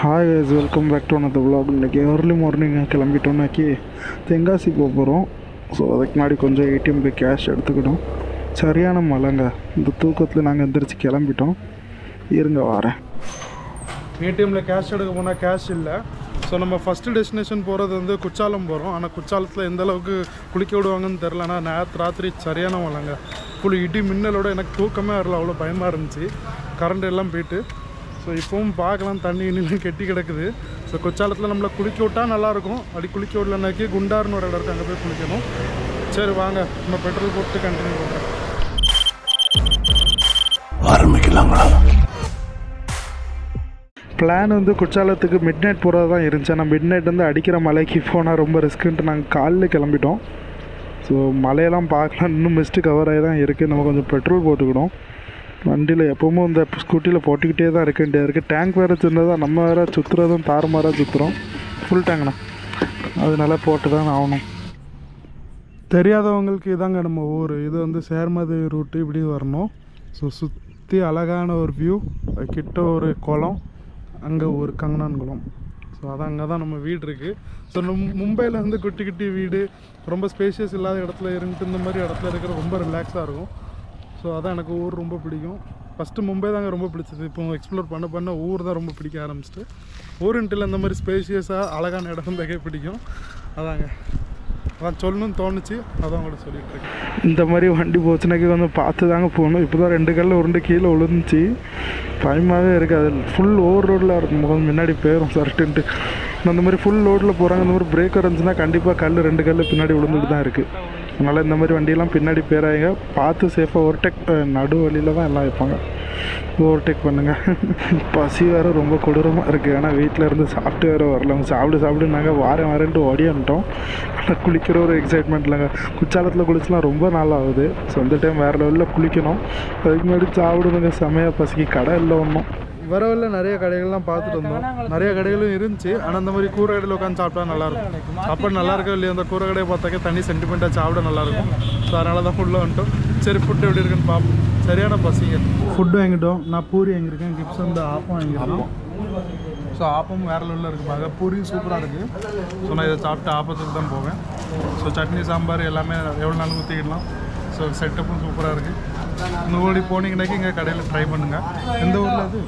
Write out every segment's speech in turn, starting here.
Hi guys welcome back to another vlog இன்றைக்கி early morning கிளம்பிட்டோம்னாக்கி தென்காசி போக போகிறோம் ஸோ அதுக்கு முன்னாடி கொஞ்சம் ஏடிஎம் போய் கேஷ் எடுத்துக்கிட்டோம் சரியான மழைங்க இந்த தூக்கத்தில் நாங்கள் எந்திரிச்சு கிளம்பிட்டோம் இருங்க வரேன் ஏடிஎம்மில் கேஷ் எடுக்க போனால் கேஷ் இல்லை ஸோ நம்ம ஃபஸ்ட்டு டெஸ்டினேஷன் போகிறது வந்து குற்றாலம் போகிறோம் ஆனால் குற்றாலத்தில் எந்த அளவுக்கு குளிக்க விடுவாங்கன்னு தெரில ஆனால் நேற்று ராத்திரி சரியான மழைங்க ஃபுல் இடி மின்னலோட எனக்கு தூக்கமே வரல அவ்வளோ பயமாக இருந்துச்சு கரண்ட் எல்லாம் போயிட்டு ஸோ இப்போவும் பார்க்கலாம் தண்ணி இன்னும் கெட்டி கிடக்குது ஸோ குற்றாலத்தில் நம்மளை குளிக்க விட்டா நல்லாயிருக்கும் அப்படி குளிக்க விடலனாக்கி குண்டார்னு ஒரு இடம் இருக்குது அங்கே போய் குளிக்கணும் சரி வாங்க நம்ம பெட்ரோல் போட்டு கண்டினியூ பண்ணுறோம் பிளான் வந்து குற்றாலத்துக்கு மிட் நைட் போகிறது தான் இருந்துச்சு ஆனால் மிட் நைட் வந்து அடிக்கிற மலைக்கு போனால் ரொம்ப ரிஸ்க்குன்ட்டு நாங்கள் காலைல கிளம்பிட்டோம் ஸோ மலையெல்லாம் பார்க்கலாம் இன்னும் மிஸ்ட்டு கவர் ஆகி தான் இருக்குது நம்ம கொஞ்சம் பெட்ரோல் போட்டுக்கிடும் வண்டியில் எப்பவும் இந்த ஸ்கூட்டியில் போட்டுக்கிட்டே தான் இருக்க வேண்டியது இருக்குது டேங்க் வேறு சின்னதாக நம்ம வேறு சுற்றுறதும் தாறுமாறாக சுற்றுறோம் ஃபுல் டேங்க்ண்ணா அதனால போட்டு தான் ஆகணும் தெரியாதவங்களுக்கு இதாங்க நம்ம ஊர் இது வந்து சேர்மதி ரூட்டு இப்படி வரணும் ஸோ சுற்றி அழகான ஒரு வியூ கிட்ட ஒரு குளம் அங்கே ஒரு கங்கனான் குளம் ஸோ அதான் அங்கே தான் நம்ம வீடு இருக்குது ஸோ மும்பையில் வந்து குட்டி குட்டி வீடு ரொம்ப ஸ்பேஷியஸ் இல்லாத இடத்துல இருந்துட்டு இந்த மாதிரி இடத்துல இருக்கிற ரொம்ப ரிலாக்ஸாக இருக்கும் ஸோ அதான் எனக்கு ஊர் ரொம்ப பிடிக்கும் ஃபஸ்ட்டு மும்பை தாங்க ரொம்ப பிடிச்சது இப்போ எக்ஸ்ப்ளோர் பண்ண பண்ண ஊர் தான் ரொம்ப பிடிக்க ஆரம்பிச்சிட்டு ஊருன்ட்டில் இந்த மாதிரி ஸ்பேஷியஸாக அழகான இடம் மிக பிடிக்கும் அதாங்க அதான் சொல்லணும்னு தோணுச்சு அதான் கூட சொல்லிட்டு இருக்கேன் இந்த மாதிரி வண்டி போச்சுனாக்கி கொஞ்சம் பார்த்து தாங்க போகணும் இப்போ தான் ரெண்டு கல்ல உருண்டு கீழே விழுந்துச்சு பயமாகவே இருக்குது அது ஃபுல் ஓவர் ரோடில் இருக்கும் கொஞ்சம் முன்னாடி போயிடும் சர்ட்டுன்ட்டு அந்த மாதிரி ஃபுல் லோடில் போகிறாங்க இந்த மாதிரி பிரேக் இருந்துச்சுன்னா கண்டிப்பாக கல் ரெண்டு கல் பின்னாடி விழுந்துட்டு தான் இருக்குது அதனால் இந்த மாதிரி வண்டியெல்லாம் பின்னாடி பேராங்க பார்த்து சேஃபாக ஓவர்டேக் நடு வழியில் தான் எல்லாம் வைப்பாங்க ஓவர்டேக் பண்ணுங்கள் பசி வேறு ரொம்ப கொடூரமாக இருக்குது ஆனால் வீட்டில் இருந்து சாப்பிட்டு வேறு வரல சாப்பிடு சாப்பிட்டு நாங்கள் வாரம் வரேன்ட்டு ஓடியான்ட்டோம் ஆனால் குளிக்கிற ஒரு எக்ஸைட்மெண்ட் இல்லைங்க குற்றாலத்தில் குளிச்சுலாம் ரொம்ப நாள் ஆகுது ஸோ இந்த டைம் வேறு லெவலில் குளிக்கணும் அதுக்கு முன்னாடி சாப்பிடுங்க செமையாக பசிக்கு கடை இல்லை ஒன்றும் வரவில்ல நிறைய கடைகள்லாம் பார்த்துட்டு இருந்தோம் நிறைய கடைகளும் இருந்துச்சு ஆனால் அந்த மாதிரி கூரை கடையில் உட்காந்து சாப்பிட்டா நல்லாயிருக்கும் சாப்பாடு நல்லா இருக்கோ இல்லையா அந்த கூரை கடையை பார்த்தாக்க தனி சென்டிமெண்ட்டாக சாப்பிட நல்லாயிருக்கும் ஸோ அதனால தான் உள்ளே வந்துட்டோம் சரி ஃபுட்டு எப்படி இருக்குன்னு பார்ப்போம் சரியான பசிங்க ஃபுட்டு வாங்கிட்டோம் நான் பூரி வாங்கியிருக்கேன் கிப்ஸ் வந்து ஆப்பம் வாங்கியிருக்கோம் ஸோ ஆப்பம் வேறு லெவலில் இருக்குது பார்க்க பூரி சூப்பராக இருக்குது ஸோ நான் இதை சாப்பிட்டு ஆப்பத்துக்கு தான் போவேன் ஸோ சட்னி சாம்பார் எல்லாமே எவ்வளோ நாளும் ஊற்றிக்கிடலாம் ஸோ செட்டப்பும் சூப்பராக இருக்குது இந்த ஓடி போனீங்கன்னாக்கி இங்கே கடையில் ட்ரை பண்ணுங்கள் எந்த ஊரில் அது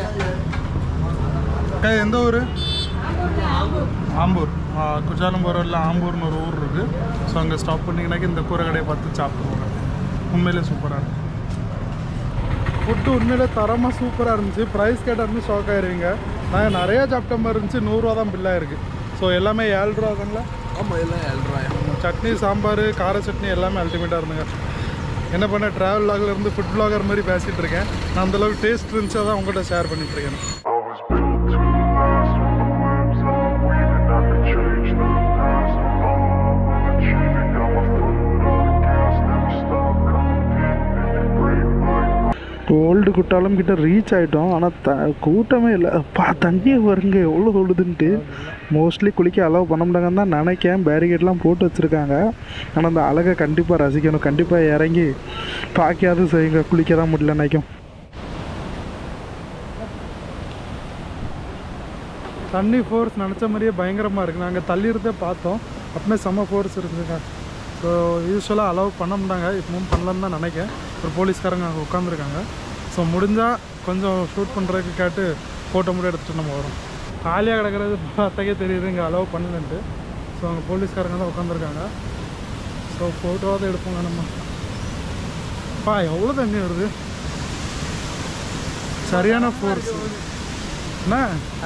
அக்கா எந்த ஊர் ஆம்பூர் ஆ, குற்றாலம் போகிறவரில் ஆம்பூர்னு ஒரு ஊர் இருக்குது ஸோ அங்கே ஸ்டாப் பண்ணிங்கனாக்கி இந்த கூரை கடையை பார்த்து சாப்பிட்டு போங்க உண்மையிலே சூப்பராக இருக்கும் ஃபுட்டு உண்மையிலே தரமாக சூப்பராக இருந்துச்சு ப்ரைஸ் கேட்டாலுமே ஷாக் ஆயிருவீங்க நாங்கள் நிறையா சாப்பிட்ட மாதிரி இருந்துச்சு நூறுரூவா தான் பில்லாக இருக்குது ஸோ எல்லாமே ஏழு ரூபா தாங்களா ஆமாம் எல்லாம் ஏழு ரூபாய் சட்னி சாம்பார் கார சட்னி எல்லாமே அல்டிமேட்டாக இருந்துங்க என்ன பண்ண ட்ராவல் லாகில் இருந்து ஃபுட் பிளாகர் மாதிரி பேசிகிட்டு இருக்கேன் நான் அந்தளவுக்கு டேஸ்ட் இருந்துச்சு தான் உங்கள்கிட்ட ஷேர் பண்ணிட்டு இருக்கேன் I was built to last when the whims are weaving. I could change the past. I'm all achieving. Got my foot on the gas. Never stop competing. If you break my old Kuttalam கிட்ட reach ஆகிட்டோம் ஆனால் த கூட்டமே இல்லை அப்பா தண்ணியை வருங்க எவ்வளோ தொழுதுன்ட்டு mostly குளிக்க அலோவ் பண்ண மாட்டாங்கன்னு தான் நினைக்கேன் பேரிகேட்லாம் போட்டு வச்சுருக்காங்க ஆனால் அந்த அழகை கண்டிப்பாக ரசிக்கணும் கண்டிப்பாக இறங்கி பார்க்காது செய்யுங்க குளிக்க தான் முடியல நினைக்கும் தண்ணி ஃபோர்ஸ் நினச்ச மாதிரியே பயங்கரமாக இருக்குது நாங்கள் தள்ளியிருந்தே பார்த்தோம் அப்பமே செம்ம ஃபோர்ஸ் இருக்குங்க ஸோ யூஸ்வலாக அலோவ் பண்ண மாட்டாங்க இப்பவும் பண்ணலன்னு தான் நினைக்கிறேன் ஒரு போலீஸ்காரங்க அங்கே உட்காந்துருக்காங்க ஸோ முடிஞ்சால் கொஞ்சம் ஷூட் பண்ணுறதுக்கு கேட்டு ஃபோட்டோ மட்டும் எடுத்துகிட்டு நம்ம வரோம் காலியாக கிடக்கிறது பார்த்தாக்கே தெரியுது இங்கே அலோவ் பண்ணலன்ட்டு ஸோ அங்கே போலீஸ்காரங்க தான் உட்காந்துருக்காங்க ஸோ ஃபோட்டோவாவது எடுப்போங்க நம்ம பா எவ்வளோ தண்ணி வருது சரியான ஃபோர்ஸ் என்ன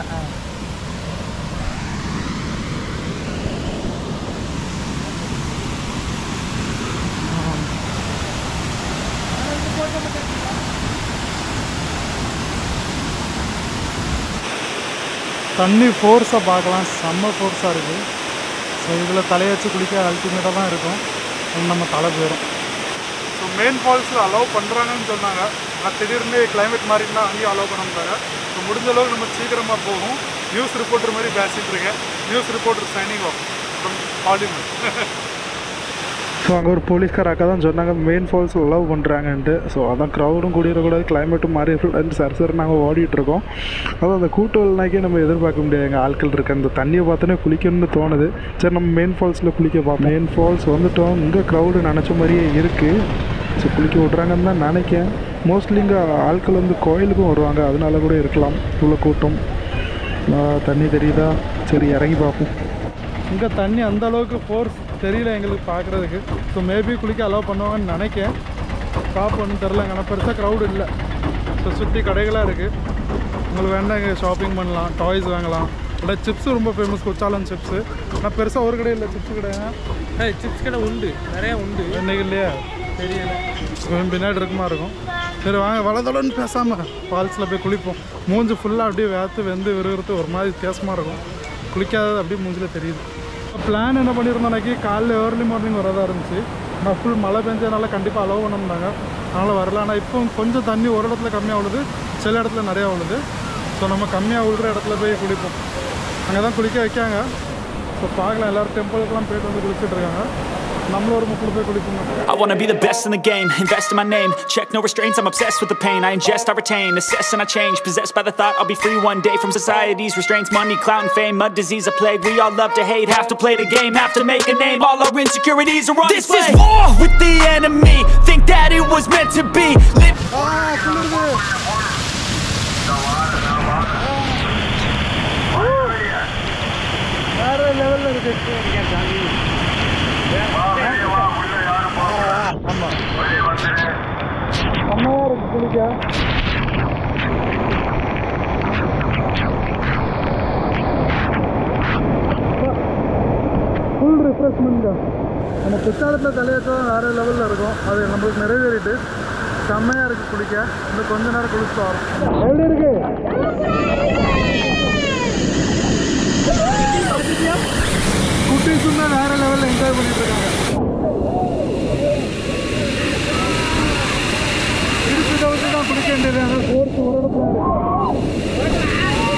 தண்ணி ஃபோர்ஸை பார்க்கலாம் செம்ம ஃபோர்ஸாக இருக்குது ஸோ இதில் தலையை வச்சு குளிக்க அல்டிமேட்டாக தான் இருக்கும் அது நம்ம தலை போயிடும் ஸோ மெயின் ஃபால்ஸில் அலோவ் பண்ணுறாங்கன்னு சொன்னாங்க ஆனால் திடீர்னு கிளைமேட் மாறினா அங்கேயும் அலோவ் பண்ண மாட்டாங்க ஸோ முடிஞ்ச அளவுக்கு நம்ம சீக்கிரமாக போகும் நியூஸ் ரிப்போர்ட்டர் மாதிரி பேசிகிட்டு இருக்கேன் news reporter signing off from Hollywood so அங்கே ஒரு போலீஸ்கார அக்கா தான் சொன்னாங்க மெயின் ஃபால்ஸ் லவ் பண்ணுறாங்கன்ட்டு ஸோ அதான் க்ரௌடும் கூடிடக்கூடாது கிளைமேட்டும் மாறி இருக்கக்கூடாது சரி சரி நாங்கள் ஓடிட்டு இருக்கோம் அதுவும் அந்த கூட்டம்னாக்கே நம்ம எதிர்பார்க்க முடியாது எங்கள் ஆட்கள் இருக்க அந்த தண்ணியை பார்த்தோன்னே குளிக்கணும்னு தோணுது சரி நம்ம மெயின் ஃபால்ஸில் குளிக்க பார்ப்போம் மெயின் ஃபால்ஸ் வந்துட்டோம் இங்கே க்ரௌடு நினச்ச மாதிரியே இருக்குது ஸோ குளிக்க விட்றாங்கன்னு தான் நினைக்கிறேன் மோஸ்ட்லி இங்கே ஆட்கள் வந்து கோயிலுக்கும் வருவாங்க அதனால கூட இருக்கலாம் இவ்வளோ கூட்டம் ஆ, தண்ணி தெரியுதா சரி இறங்கி பார்ப்போம் இங்கே தண்ணி அந்த அளவுக்கு ஃபோர்ஸ் தெரியல எங்களுக்கு பார்க்குறதுக்கு ஸோ மேபி குளிக்க அலோவ் பண்ணுவாங்கன்னு நினைக்கேன் காப்பு ஒன்றும் தெரில ஆனால் பெருசாக க்ரௌடு இல்லை ஸோ சுற்றி கடைகளாக இருக்குது உங்களுக்கு வேணா இங்கே ஷாப்பிங் பண்ணலாம் டாய்ஸ் வாங்கலாம் இல்லை சிப்ஸு ரொம்ப ஃபேமஸ் குச்சாலம் சிப்ஸு ஆனால் பெருசாக ஒரு கடை இல்லை சிப்ஸ் கடை ஏய் சிப்ஸ் கடை உண்டு நிறைய உண்டு இன்னைக்கு இல்லையா தெரியல கொஞ்சம் பின்னாடி இருக்குமா இருக்கும் சரி வாங்க வளதளன்னு பேசாமல் ஃபால்ஸில் போய் குளிப்போம் மூஞ்சி ஃபுல்லாக அப்படியே வேர்த்து வெந்து விறுவிறுத்து ஒரு மாதிரி வித்தியாசமாக இருக்கும் குளிக்காதது அப்படியே மூஞ்சில் தெரியுது பிளான் என்ன பண்ணியிருந்தோம்னாக்கி காலைல ஏர்லி மார்னிங் வரதா இருந்துச்சு நான் ஃபுல் மழை பெஞ்சதுனால கண்டிப்பாக அலோவ் பண்ணோம்னாங்க அதனால் வரல ஆனால் இப்போ கொஞ்சம் தண்ணி ஒரு இடத்துல கம்மியாக விழுது சில இடத்துல நிறையா விழுது ஸோ நம்ம கம்மியாக விழுற இடத்துல போய் குளிப்போம் அங்கே தான் குளிக்க வைக்காங்க ஸோ பார்க்கலாம் எல்லோரும் டெம்பிளுக்கெலாம் போயிட்டு வந்து குளிச்சுட்டு இருக்காங்க நம்மளும் ஒரு முக்கில் போய் குளிப்போம் I wanna be the best in the game, invest in my name Check no restraints, I'm obsessed with the pain I ingest, I retain, assess and I change Possessed by the thought I'll be free one day From society's restraints, money, clout and fame A disease, a plague, we all love to hate Have to play the game, have to make a name All our insecurities are on This display is war with the enemy. Think that it was meant to be. Live வேறு லெவலில் இருக்குது செம்மையாக இருக்கு குளிக்க full ரிஃப்ரெஷ்மெண்ட்ங்க நம்ம குற்றாலத்தில் தலையேற்றம் வேறு லெவலில் இருக்கும் அது நம்மளுக்கு நிறைவேறிட்டு செம்மையாக இருக்குது குளிக்க இன்னும் கொஞ்ச நேரம் குளிச்சுட்டு வரோம் எப்படி இருக்கு குட்டீஸும் தான் வேறு லெவலில் என்ஜாய் பண்ணிட்டு இருக்காங்க இடுப்பு கவுத்து தான் குளிக்க வேண்டியது அந்த ஃபோர்த்து ஒரு இடத்துல இருக்கு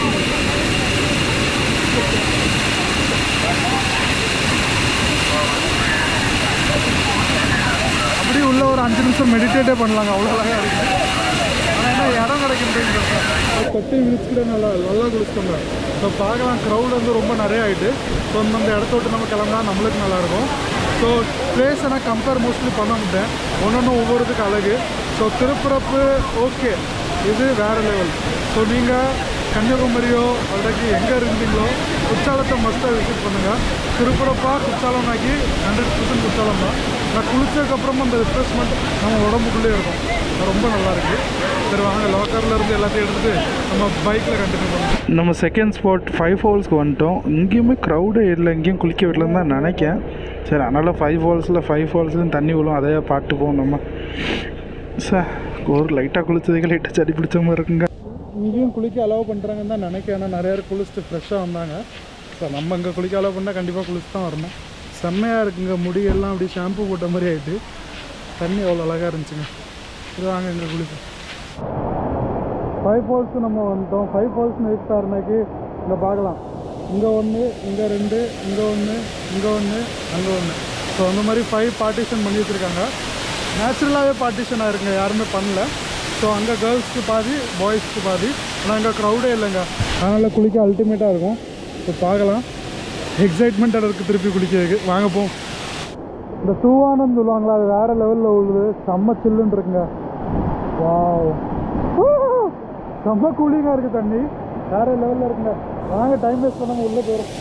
அப்படியே உள்ள ஒரு அஞ்சு நிமிஷம் மெடிடேட்டே பண்ணலாங்க அவ்வளோ அழகாக இருக்கு ஆனால் என்ன இடம் கிடைக்கின்றது கொட்டி விழிச்சுக்கிட்டே நல்லா நல்லா குளிச்சுக்கோங்க ஸோ பார்க்கலாம் க்ரௌட் வந்து ரொம்ப நிறைய ஆகிட்டு ஸோ அந்த இடத்த விட்டு நம்ம கிளம்புனா நம்மளுக்கு நல்லாயிருக்கும் ஸோ பிளேஸ் நான் கம்பேர் மோஸ்ட்லி பண்ண மாட்டேன் ஒன்று ஒவ்வொருத்துக்கு அழகு ஸோ திருப்புறப்பு ஓகே இது வேறு லெவல் ஸோ நீங்கள் கன்னியாகுமரியோ அல்லது எங்கே இருந்தீங்களோ குற்றாலத்தை மஸ்ட்டாக விசிட் பண்ணுங்கள் திருப்புறப்பா குற்றாலம்னாக்கி ஹண்ட்ரட் பர்சன்ட் குற்றாலம் தான் நான் குளிச்சதுக்கப்புறமா அந்த ரிஃப்ரெஷ்மெண்ட் நம்ம உடம்புக்குள்ளே இருக்கும் அது ரொம்ப நல்லா இருக்கு சரி வாங்க லாக்கர்ல இருந்து எல்லாத்தையும் எடுத்துட்டு நம்ம பைக்கில் கண்டினியூ பண்ணுவோம் நம்ம செகண்ட் ஸ்பாட் ஃபைவ் ஃபால்ஸ்க்கு வந்துட்டோம் இங்கேயுமே க்ரௌடே இல்லை இங்கேயும் குளிக்க விடலன்னு தான் நினைக்கேன் சரி அதனால் ஃபைவ் ஃபால்ஸில் ஃபைவ் ஃபால்ஸ்லையும் தண்ணி விழும் அதே பாட்டுப்போம் நம்ம சார் ஒரு லைட்டாக குளிச்சதுக்கு லைட்டாக சடி பிடிச்ச மாதிரி இருக்குங்க இங்கேயும் குளிக்க அலோவ் பண்ணுறாங்கன்னு தான் நினைக்கிறேன் ஏன்னா நிறைய பேர் குளிச்சுட்டு ஃப்ரெஷ்ஷாக வந்தாங்க ஸோ நம்ம இங்கே குளிக்க அலோவ் பண்ணால் கண்டிப்பாக குளிச்சு தான் வரணும் செம்மையாக இருக்குங்க முடியெல்லாம் அப்படி ஷாம்பு போட்ட மாதிரி ஆகிட்டு தண்ணி அவ்வளோ அழகாக இருந்துச்சுங்க இது வாங்க இங்கே குளிப்போம் ஃபைவ் ஃபால்ஸ் நம்ம வந்துட்டோம் ஃபைவ் ஃபால்ஸ் நெக்ஸ்ட் இங்கே பார்க்கலாம் இங்கே ஒன்று இங்கே ரெண்டு இங்கே ஒன்று இங்கே ஒன்று அங்கே ஒன்று ஸோ அந்த மாதிரி ஃபைவ் பார்ட்டிஷன் பண்ணி வச்சுருக்காங்க நேச்சுரலாகவே பார்ட்டிஷனாக இருக்குங்க யாருமே பண்ணல ஸோ அங்கே கேர்ள்ஸ்க்கு பாதி பாய்ஸ்க்கு பாதி ஆனால் அங்கே க்ரௌடே இல்லைங்க அதனால் குளிக்க அல்டிமேட்டாக இருக்கும் ஸோ பார்க்கலாம் எக்ஸைட்மெண்ட்டாக இருக்குது திருப்பி குளிக்கிறதுக்கு வாங்க போம் இந்த தூவானன்னு சொல்லுவாங்களா அது வேறு லெவலில் உள்ளது செம்ம சில்லுன்னு இருக்குங்க வாவ் செம்ம கூலிங்காக இருக்குது தண்ணி வேறு லெவலில் இருக்குங்க வாங்க டைம் வேஸ்ட் பண்ணாமல் உள்ளே போகிறோம்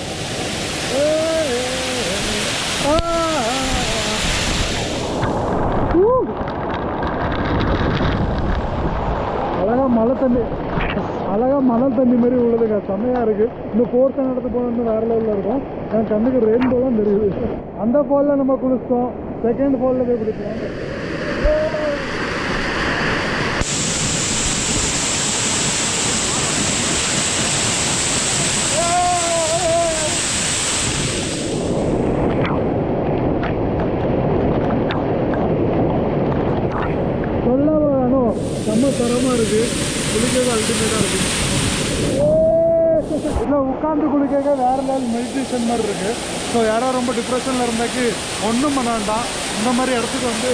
அழகா மழை தண்ணி அழகா மணல் தண்ணி மாதிரி உள்ளதுங்க செம்மையாக இருக்குது இந்த ஃபோர்த் இடத்துக்கு போனது வேறு லெவலில் இருக்கும் என் கண்ணுக்கு ரெயின்போலாம் தெரியுது அந்த ஃபாலில் நம்ம குளிச்சிட்டோம் செகண்ட் ஃபாலில் போய் குளிச்சோம் சொல்லாம வேணும் செம்ம தரமாக இருக்குது குளிக்கிறது அல்டிமேட்டாக இருக்குது இல்லை உட்காந்து குளிக்க வேறு லெவல் மெடிடேஷன் மாதிரி இருக்குது ஸோ யாரோ ரொம்ப டிப்ரெஷனில் இருந்தாக்கி ஒன்றும் பண்ண வேண்டாம் இந்த மாதிரி இடத்துக்கு வந்து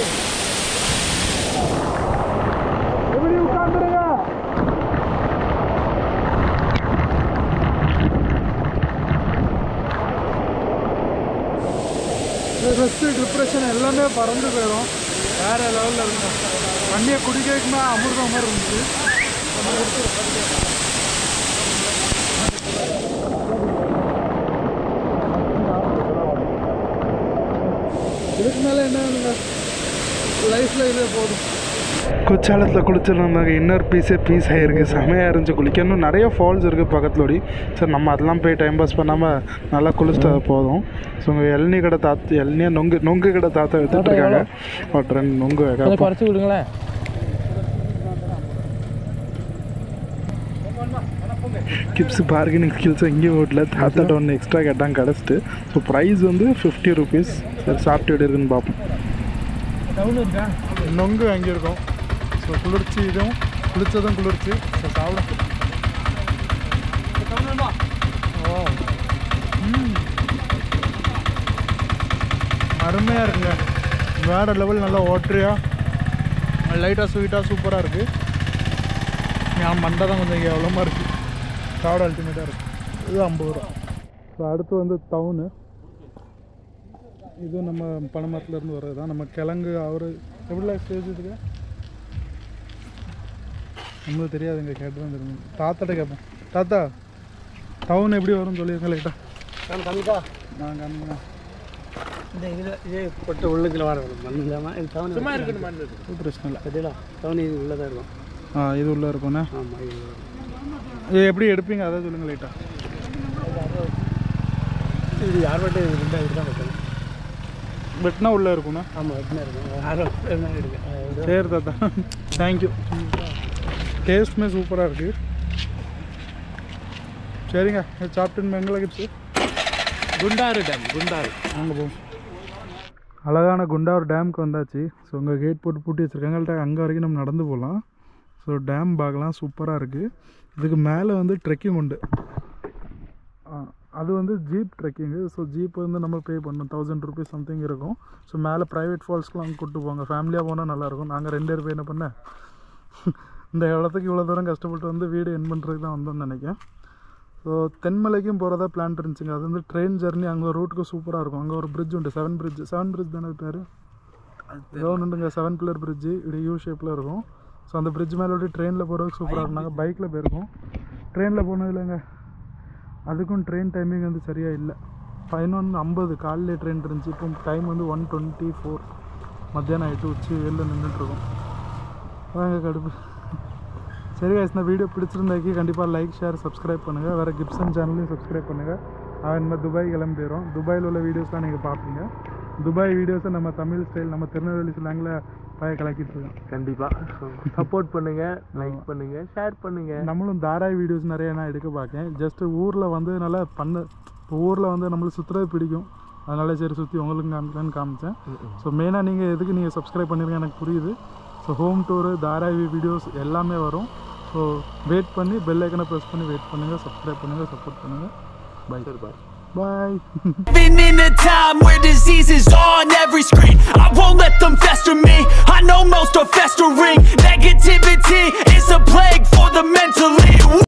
எப்படி உட்காந்துருங்க ஸ்ட்ரெஸ்ஸு டிப்ரெஷன் எல்லாமே பறந்து போயிடும் வேறு லெவலில் இருக்கும் தண்ணியை குடிக்கிறதுக்குமே அமிர்தம் மாதிரி இருந்துச்சு இதுக்கு மேலே என்ன வேணுங்க லைஃப்பில் இதே போதும் குற்றாலத்தில் குளிச்சிருந்தாங்க இன்னர் பீஸே பீஸ் ஆகிருக்கு செமையாக இருந்துச்சு குளிக்க இன்னும் நிறைய ஃபால்ஸ் இருக்குது பக்கத்துலோடி சரி நம்ம அதெல்லாம் போய் டைம் பாஸ் பண்ணாமல் நல்லா குளிச்சிட்டா போதும் ஸோ உங்கள் எல்னி கடை தாத்து எல்னியா நொங்கு நொங்கு கடை தாத்தா வித்துட்டு இருக்காங்க ஒரு ரெண்டு நொங்கு கொஞ்சம் கேட்போம். குறைச்சி விடுங்களேன் கிப்ஸ் பார்கெனிங் ஸ்கில்ஸ் எங்கேயும் ஓட்டல தாத்தாட்ட ஒன்று எக்ஸ்ட்ரா கேட்டாங்க கிடச்சிட்டு ஸோ ப்ரைஸ் வந்து ஃபிஃப்டி ருபீஸ் சரி சாப்பிட்டு எப்படி இருக்குன்னு பார்ப்போம் டவுன் இருக்கா நொங்கு வாங்கியிருக்கோம் ஸோ குளிர்ச்சி இதுவும் குளிச்சதும் குளிர்ச்சி ஸோ சாப்பிட ஓ ம். அருமையாக இருக்குங்க வேறு லெவல் நல்லா ஓட்டரியாக லைட்டாக ஸ்வீட்டாக சூப்பராக இருக்குது என் மண்டை தான் கொஞ்சம் எவ்வளோமா இருக்குது சாப்பிட அல்டிமேட்டாக இருக்குது இது ஐம்பது ரூபா ஸோ அடுத்து வந்து டவுனு இது நம்ம பனைமரத்துலேருந்து வர்றது தான் நம்ம கிழங்கு அவர் எப்படிலாம் ஸ்டேஜ் இதுக்கு நம்மளுக்கு தெரியாதுங்க கேட்டு தான் தெரியும் தாத்தாட்ட கேட்போம் தாத்தா டவுன் எப்படி வரும்னு சொல்லியிருங்க லைட்டா நான் கம்மிக்கா நான் காமிக்கிறேன் இந்த இதில் இதே போட்டு உள்ளுக்குள்ள வர வரும் மண் இல்லாமல் இது தவணை சும்மா இருக்கணும் மண் இது பிரச்சனை இல்லை சரிங்களா தவணை இது உள்ளே தான் இருக்கும் ஆ இது உள்ளே இருக்கும்ண்ணே ஆமாம் இது இது எப்படி எடுப்பீங்க அதை சொல்லுங்க லைட்டா இது யார் மட்டும் இது ரெண்டாக இது தான் வைக்கணும் வெட்டினா உள்ளே இருக்கும்ண்ணா ஆமாம் எப்படின்னா இருக்கும் யாரும் என்ன இருக்கு அது சரி தாத்தா தேங்க்யூ டேஸ்ட்டுமே சூப்பராக இருக்குது சரிங்க இது சாப்பிட்டு பெங்களா கிப்ஸு குண்டாறு டேம் குண்டாறு அங்கே போவோம் அழகான குண்டார் டேமுக்கு வந்தாச்சு ஸோ உங்க கேட் போட்டு பூட்டி வச்சுருக்காங்க அங்கே வரைக்கும் நம்ம நடந்து போகலாம் ஸோ டேம் பார்க்கலாம் சூப்பராக இருக்குது இதுக்கு மேலே வந்து ட்ரெக்கிங் உண்டு ஆ, அது வந்து ஜீப் ட்ரெக்கிங்கு ஸோ ஜீப் வந்து நம்ம பே பண்ணணும் தௌசண்ட் ருபீஸ் சம்திங் இருக்கும் ஸோ மேலே ப்ரைவேட் ஃபால்ஸ்க்குலாம் கூப்பிட்டு போங்க ஃபேமிலியாக போனால் நல்லாயிருக்கும் நாங்கள் ரெண்டு பேர் போய் என்ன பண்ண இந்த இடத்துக்கு இவ்வளோ தூரம் கஷ்டப்பட்டு வந்து வீடு என் பண்ணுறதுக்கு தான் வந்தோம்னு நினைக்கிறேன் ஸோ தென்மலைக்கும் போகிறதா பிளான் இருந்துச்சுங்க அது வந்து ட்ரெயின் ஜர்னி அங்கே ரூட்டுக்கு சூப்பராக இருக்கும் அங்கே ஒரு பிரிட்ஜ் உண்டு செவன் பிரிட்ஜ் செவன் பிரிட்ஜ் தானே பேர் ஏதோ ஒன்று உண்டுங்க செவன் பில்லர் பிரிட்ஜு இப்படி யூ ஷேப்பில் இருக்கும் ஸோ அந்த பிரிட்ஜ் மேலே அப்படியே ட்ரெயினில் போகிறதுக்கு சூப்பராக இருக்கும் நாங்கள் பைக்கில் போயிருக்கோம் ட்ரெயினில் போனது இல்லைங்க அதுக்கும் ட்ரெயின் டைமிங் வந்து சரியாக இல்லை பதினொன்று ஐம்பது காலையில் ட்ரெயின் இருந்துச்சு இப்போ டைம் வந்து ஒன் டுவெண்ட்டி ஃபோர் மத்தியானம் ஆகிட்டு உச்சி வெளில நின்றுட்டுருக்கோம் அதாங்க கடுப்பு சரி guys இந்த வீடியோ பிடிச்சிருந்தாக்கி கண்டிப்பாக லைக் ஷேர் சப்ஸ்கிரைப் பண்ணுங்கள் வேறு கிப்சன் சேனலையும் சப்ஸ்கிரைப் பண்ணுங்கள் அவன் நம்ம துபாய் கிளம்பிடுறோம் துபாயில் உள்ள வீடியோஸ்லாம் நீங்கள் பார்ப்பீங்க துபாய் வீடியோஸை நம்ம தமிழ் ஸ்டைல் நம்ம திருநெல்வேலி ஸ்லாங்கில் பய கலக்கிட்டு இருக்கோம் கண்டிப்பாக சப்போர்ட் பண்ணுங்க லைக் பண்ணுங்க ஷேர் பண்ணுங்க நம்மளும் தாராய் வீடியோஸ் நிறைய நான் எடுக்க பார்க்கேன் ஜஸ்ட்டு ஊரில் வந்து நல்லா பண்ண இப்போ ஊரில் வந்து நம்மளுக்கு சுற்றுறது பிடிக்கும் அதனால சரி சுற்றி உங்களுக்கு காமிக்கலான்னு காமிச்சேன் ஸோ மெயினாக நீங்கள் எதுக்கு நீங்கள் சப்ஸ்கிரைப் பண்ணிருக்கீங்க எனக்கு புரியுது so home tour Dharavi videos எல்லாமே வரும் ஸோ வெயிட் பண்ணி பெல் ஐக்கனை ப்ரெஸ் பண்ணி வெயிட் பண்ணுங்கள் சப்ஸ்கிரைப் பண்ணுங்கள் சப்போர்ட் பண்ணுங்கள் bye bye bye Living in a time where disease is on every screen I won't let them fester me I know most are festering Negativity is a plague for the mentally